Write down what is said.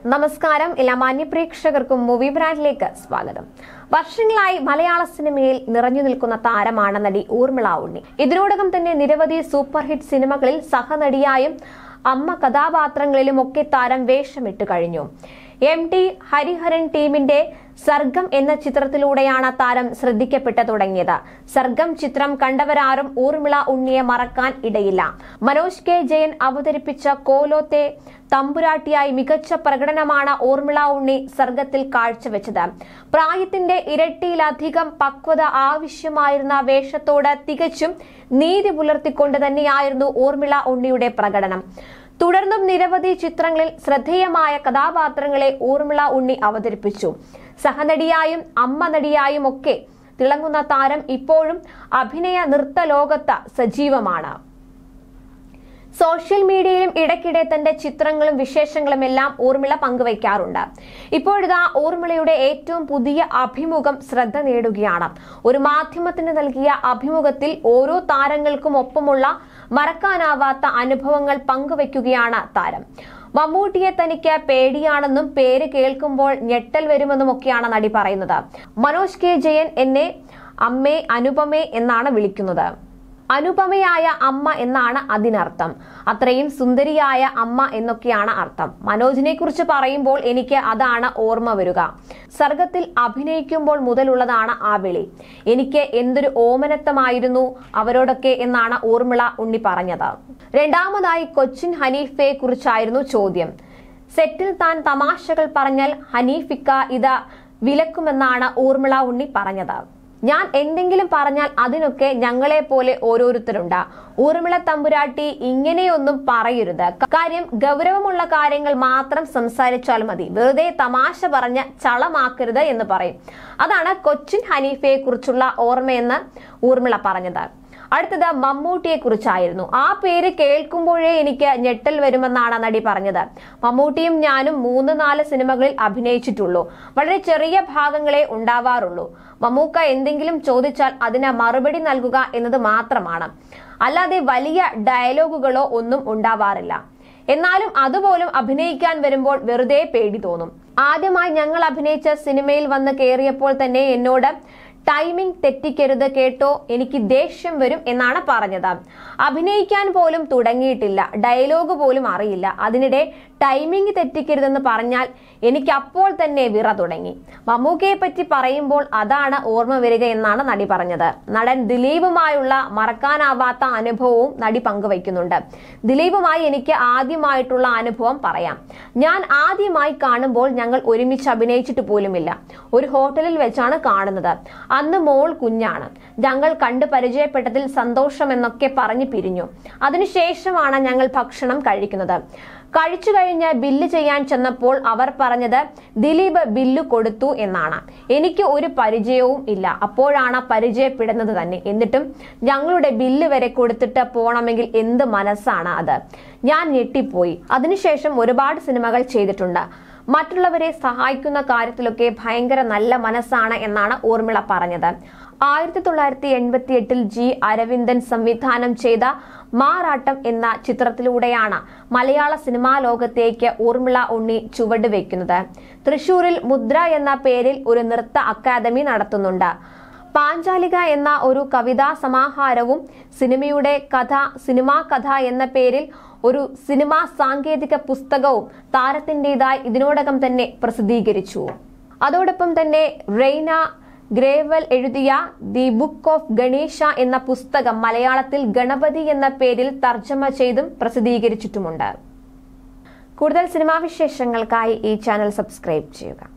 നമസ്കാരം എല്ലാ മാന്യപ്രേക്ഷകർക്കും മൂവി ബ്രാൻഡിലേക്ക് സ്വാഗതം വർഷങ്ങളായി മലയാള സിനിമയിൽ നിറഞ്ഞു നിൽക്കുന്ന താരമാണ് നടി ഊർമിള ഉണ്ണി ഇതിനോടകം തന്നെ നിരവധി സൂപ്പർ ഹിറ്റ് സിനിമകളിൽ സഹനടിയായും അമ്മ കഥാപാത്രങ്ങളിലും ഒക്കെ താരം വേഷമിട്ട് കഴിഞ്ഞു എം ടി ഹരിഹരൻ ടീമിന്റെ സർഗം എന്ന ചിത്രത്തിലൂടെയാണ് താരം ശ്രദ്ധിക്കപ്പെട്ടു തുടങ്ങിയത് സർഗം ചിത്രം കണ്ടവരാരും ഊർമിള ഉണ്ണിയെ മറക്കാൻ ഇടയില്ല മനോജ് കെ ജയൻ അവതരിപ്പിച്ച കോലോത്തെ തമ്പുരാട്ടിയായി മികച്ച പ്രകടനമാണ് ഊർമിള ഉണ്ണി സർഗത്തിൽ കാഴ്ചവെച്ചത് പ്രായത്തിന്റെ ഇരട്ടിയിലധികം പക്വത ആവശ്യമായിരുന്ന വേഷത്തോട് തികച്ചും നീതി പുലർത്തിക്കൊണ്ട് തന്നെയായിരുന്നു ഊർമിള ഉണ്ണിയുടെ പ്രകടനം തുടർന്നും നിരവധി ചിത്രങ്ങളിൽ ശ്രദ്ധേയമായ കഥാപാത്രങ്ങളെ ഊർമിള ഉണ്ണി അവതരിപ്പിച്ചു സഹനടിയായും അമ്മ നടിയായും ഒക്കെ തിളങ്ങുന്ന താരം ഇപ്പോഴും അഭിനയ നൃത്ത ലോകത്ത് സജീവമാണ് സോഷ്യൽ മീഡിയയിലും ഇടയ്ക്കിടെ തന്റെ ചിത്രങ്ങളും വിശേഷങ്ങളും എല്ലാം ഊർമിള പങ്കുവയ്ക്കാറുണ്ട് ഇപ്പോഴിതാ ഊർമിളയുടെ ഏറ്റവും പുതിയ അഭിമുഖം ശ്രദ്ധ നേടുകയാണ് ഒരു മാധ്യമത്തിന് നൽകിയ അഭിമുഖത്തിൽ ഓരോ താരങ്ങൾക്കും ഒപ്പമുള്ള മറക്കാനാവാത്ത അനുഭവങ്ങൾ പങ്കുവയ്ക്കുകയാണ് താരം മമ്മൂട്ടിയെ തനിക്ക് പേടിയാണെന്നും പേര് കേൾക്കുമ്പോൾ ഞെട്ടൽ വരുമെന്നും ഒക്കെയാണ് നടി പറയുന്നത് മനോജ് കെ ജയൻ എന്നെ അമ്മേ അനുപമേ എന്നാണ് വിളിക്കുന്നത് അനുപമയായ അമ്മ എന്നാണ് അതിനർത്ഥം അത്രയും സുന്ദരിയായ അമ്മ എന്നൊക്കെയാണ് അർത്ഥം മനോജിനെ കുറിച്ച് പറയുമ്പോൾ എനിക്ക് അതാണ് ഓർമ്മ വരിക സർഗത്തിൽ അഭിനയിക്കുമ്പോൾ മുതലുള്ളതാണ് ആ വിളി എനിക്ക് എന്തൊരു ഓമനത്തമായിരുന്നു അവരോടൊക്കെ എന്നാണ് ഊർമിള ഉണ്ണി പറഞ്ഞത് രണ്ടാമതായി കൊച്ചിൻ ഹനീഫയെ കുറിച്ചായിരുന്നു ചോദ്യം സെറ്റിൽ താൻ തമാശകൾ പറഞ്ഞാൽ ഹനീഫിക്ക ഇത് വിലക്കുമെന്നാണ് ഊർമിള ഉണ്ണി പറഞ്ഞത് ഞാൻ എന്തെങ്കിലും പറഞ്ഞാൽ അതിനൊക്കെ ഞങ്ങളെ പോലെ ഓരോരുത്തരുണ്ട് ഊർമിള തമ്പുരാട്ടി ഇങ്ങനെയൊന്നും പറയരുത് കാര്യം ഗൗരവമുള്ള കാര്യങ്ങൾ മാത്രം സംസാരിച്ചാൽ മതി വെറുതെ തമാശ പറഞ്ഞ് ചളമാക്കരുത് എന്ന് പറയും അതാണ് കൊച്ചിൻ ഹനീഫയെ കുറിച്ചുള്ള ഓർമ്മയെന്ന് ഊർമിള പറഞ്ഞത് അടുത്തത് മമ്മൂട്ടിയെ കുറിച്ചായിരുന്നു ആ പേര് കേൾക്കുമ്പോഴേ എനിക്ക് ഞെട്ടൽ വരുമെന്നാണ് നടി പറഞ്ഞത് മമ്മൂട്ടിയും ഞാനും മൂന്ന് നാല് സിനിമകളിൽ അഭിനയിച്ചിട്ടുള്ളൂ വളരെ ചെറിയ ഭാഗങ്ങളെ ഉണ്ടാവാറുള്ളൂ മമ്മൂക്ക എന്തെങ്കിലും ചോദിച്ചാൽ അതിന് മറുപടി നൽകുക എന്നത് മാത്രമാണ് അല്ലാതെ വലിയ ഡയലോഗുകളോ ഒന്നും ഉണ്ടാവാറില്ല എന്നാലും അതുപോലും അഭിനയിക്കാൻ വരുമ്പോൾ വെറുതെ പേടി തോന്നും ആദ്യമായി ഞങ്ങൾ അഭിനയിച്ച സിനിമയിൽ വന്ന് കയറിയപ്പോൾ തന്നെ എന്നോട് ടൈമിംഗ് തെറ്റിക്കരുത് കേട്ടോ എനിക്ക് ദേഷ്യം വരും എന്നാണ് പറഞ്ഞത് അഭിനയിക്കാൻ പോലും തുടങ്ങിയിട്ടില്ല ഡയലോഗ് പോലും അറിയില്ല അതിനിടെ ടൈമിംഗ് തെറ്റിക്കരുതെന്ന് പറഞ്ഞാൽ എനിക്ക് അപ്പോൾ തന്നെ വിറ തുടങ്ങി മമ്മൂക്കയെ പറ്റി പറയുമ്പോൾ അതാണ് ഓർമ്മ വരിക എന്നാണ് നടി പറഞ്ഞത് നടൻ ദിലീപുമായുള്ള മറക്കാനാവാത്ത അനുഭവവും നടി പങ്കുവയ്ക്കുന്നുണ്ട് ദിലീപുമായി എനിക്ക് ആദ്യമായിട്ടുള്ള അനുഭവം പറയാം ഞാൻ ആദ്യമായി കാണുമ്പോൾ ഞങ്ങൾ ഒരുമിച്ച് അഭിനയിച്ചിട്ട് പോലുമില്ല ഒരു ഹോട്ടലിൽ വെച്ചാണ് കാണുന്നത് അന്ന് മോൾ കുഞ്ഞാണ് ഞങ്ങൾ കണ്ടു പരിചയപ്പെട്ടതിൽ സന്തോഷം എന്നൊക്കെ പറഞ്ഞു പിരിഞ്ഞു അതിനുശേഷമാണ് ഞങ്ങൾ ഭക്ഷണം കഴിക്കുന്നത് കഴിച്ചു കഴിഞ്ഞ് ബില്ല് ചെയ്യാൻ ചെന്നപ്പോൾ അവർ പറഞ്ഞത് ദിലീപ് ബില്ല് കൊടുത്തു എന്നാണ് എനിക്ക് ഒരു പരിചയവും ഇല്ല അപ്പോഴാണ് പരിചയപ്പെടുന്നത് തന്നെ എന്നിട്ടും ഞങ്ങളുടെ ബില്ല് വരെ കൊടുത്തിട്ട് പോണമെങ്കിൽ എന്ത് മനസ്സാണ് അത് ഞാൻ ഞെട്ടിപ്പോയി അതിനുശേഷം ഒരുപാട് സിനിമകൾ ചെയ്തിട്ടുണ്ട് മറ്റുള്ളവരെ സഹായിക്കുന്ന കാര്യത്തിലൊക്കെ ഭയങ്കര നല്ല മനസ്സാണ് എന്നാണ് ഊർമിള പറഞ്ഞത് ആയിരത്തി തൊള്ളായിരത്തി എൺപത്തി എട്ടിൽ ജി അരവിന്ദൻ സംവിധാനം ചെയ്ത മാറാട്ടം എന്ന ചിത്രത്തിലൂടെയാണ് മലയാള സിനിമാ ലോകത്തേക്ക് ഊർമിള ഉണ്ണി ചുവട് വെക്കുന്നത് തൃശൂരിൽ മുദ്ര എന്ന പേരിൽ ഒരു നൃത്ത അക്കാദമി നടത്തുന്നുണ്ട് പാഞ്ചാലിക എന്ന ഒരു കവിതാ സമാഹാരവും സിനിമയുടെ കഥ സിനിമാ കഥ എന്ന പേരിൽ ഒരു സിനിമാ സാങ്കേതിക പുസ്തകവും താരത്തിൻ്റെതായി ഇതിനോടകം തന്നെ പ്രസിദ്ധീകരിച്ചു അതോടൊപ്പം തന്നെ റെയ്ന ഗ്രേവൽ എഴുതിയ ദി ബുക്ക് ഓഫ് ഗണേശ എന്ന പുസ്തകം മലയാളത്തിൽ ഗണപതി എന്ന പേരിൽ തർജ്ജമ ചെയ്തും പ്രസിദ്ധീകരിച്ചിട്ടുമുണ്ട് കൂടുതൽ സിനിമാ വിശേഷങ്ങൾക്കായി ഈ ചാനൽ സബ്സ്ക്രൈബ് ചെയ്യുക